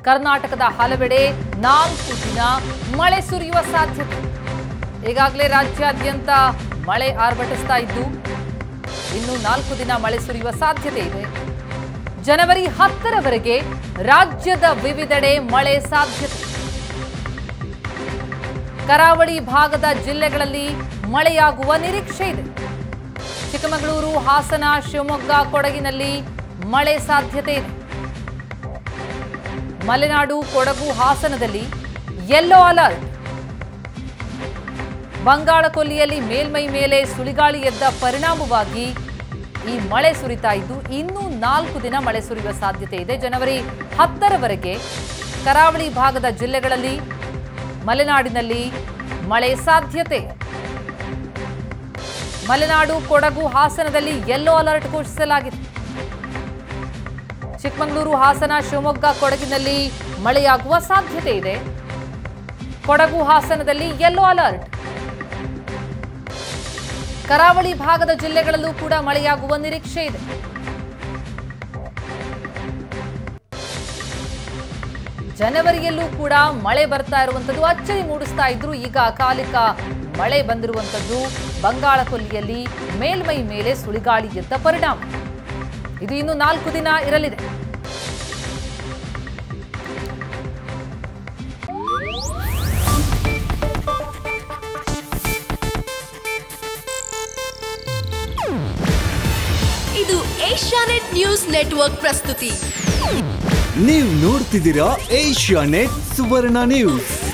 ಕರ್ನಾಟಕದ ಹಲವೆಡೆ ನಾಲ್ಕು ದಿನ ಮಳೆ ಸುರಿಯುವ ಸಾಧ್ಯತೆ ಈಗಾಗಲೇ ರಾಜ್ಯಾದ್ಯಂತ ಮಳೆ ಆರ್ಭಟಿಸ್ತಾ ಇದ್ದು ಇನ್ನು ನಾಲ್ಕು ದಿನ ಮಳೆ ಸುರಿಯುವ ಸಾಧ್ಯತೆ ಇದೆ ಜನವರಿ ಹತ್ತರವರೆಗೆ ರಾಜ್ಯದ ವಿವಿಧೆಡೆ ಮಳೆ ಸಾಧ್ಯತೆ ಕರಾವಳಿ ಭಾಗದ ಜಿಲ್ಲೆಗಳಲ್ಲಿ ಮಳೆಯಾಗುವ ನಿರೀಕ್ಷೆ ಇದೆ ಚಿಕ್ಕಮಗಳೂರು ಹಾಸನ ಶಿವಮೊಗ್ಗ ಕೊಡಗಿನಲ್ಲಿ ಮಳೆ ಸಾಧ್ಯತೆ ಇದೆ ಮಲೆನಾಡು ಕೊಡಗು ಹಾಸನದಲ್ಲಿ ಯೆಲ್ಲೋ ಅಲರ್ಟ್ ಬಂಗಾಳ ಕೊಲ್ಲಿಯಲ್ಲಿ ಮೇಲ್ಮೈ ಮೇಲೆ ಸುಳಿಗಾಳಿ ಎದ್ದ ಪರಿಣಾಮವಾಗಿ ಈ ಮಳೆ ಸುರಿತಾ ಇದ್ದು ಇನ್ನೂ ನಾಲ್ಕು ದಿನ ಮಳೆ ಸುರಿಯುವ ಸಾಧ್ಯತೆ ಇದೆ ಜನವರಿ ಹತ್ತರವರೆಗೆ ಕರಾವಳಿ ಭಾಗದ ಜಿಲ್ಲೆಗಳಲ್ಲಿ ಮಲೆನಾಡಿನಲ್ಲಿ ಮಳೆ ಸಾಧ್ಯತೆ ಮಲೆನಾಡು ಕೊಡಗು ಹಾಸನದಲ್ಲಿ ಯೆಲ್ಲೋ ಅಲರ್ಟ್ ಘೋಷಿಸಲಾಗಿದೆ ಚಿಕ್ಕಮಗಳೂರು ಹಾಸನ ಶಿವಮೊಗ್ಗ ಕೊಡಗಿನಲ್ಲಿ ಮಳೆಯಾಗುವ ಸಾಧ್ಯತೆ ಇದೆ ಕೊಡಗು ಹಾಸನದಲ್ಲಿ ಯೆಲ್ಲೋ ಅಲರ್ಟ್ ಕರಾವಳಿ ಭಾಗದ ಜಿಲ್ಲೆಗಳಲ್ಲೂ ಕೂಡ ಮಳೆಯಾಗುವ ನಿರೀಕ್ಷೆ ಇದೆ ಜನವರಿಯಲ್ಲೂ ಕೂಡ ಮಳೆ ಬರ್ತಾ ಇರುವಂತದ್ದು ಅಚ್ಚರಿ ಮೂಡಿಸ್ತಾ ಇದ್ರು ಈಗ ಅಕಾಲಿಕ ಮಳೆ ಬಂದಿರುವಂತದ್ದು ಬಂಗಾಳ ಕೊಲ್ಲಿಯಲ್ಲಿ ಮೇಲ್ಮೈ ಮೇಲೆ ಸುಳಿಗಾಳಿ ಎದ್ದ ಪರಿಣಾಮ ಇದು ಇನ್ನು ನಾಲ್ಕು ದಿನ ಇರಲಿದೆ ಇದು ಏಷ್ಯಾನೆಟ್ ನ್ಯೂಸ್ ನೆಟ್ವರ್ಕ್ ಪ್ರಸ್ತುತಿ ನೀವು ನೋಡ್ತಿದ್ದೀರಾ ಏಷ್ಯಾ ನೆಟ್ ಸುವರ್ಣ ನ್ಯೂಸ್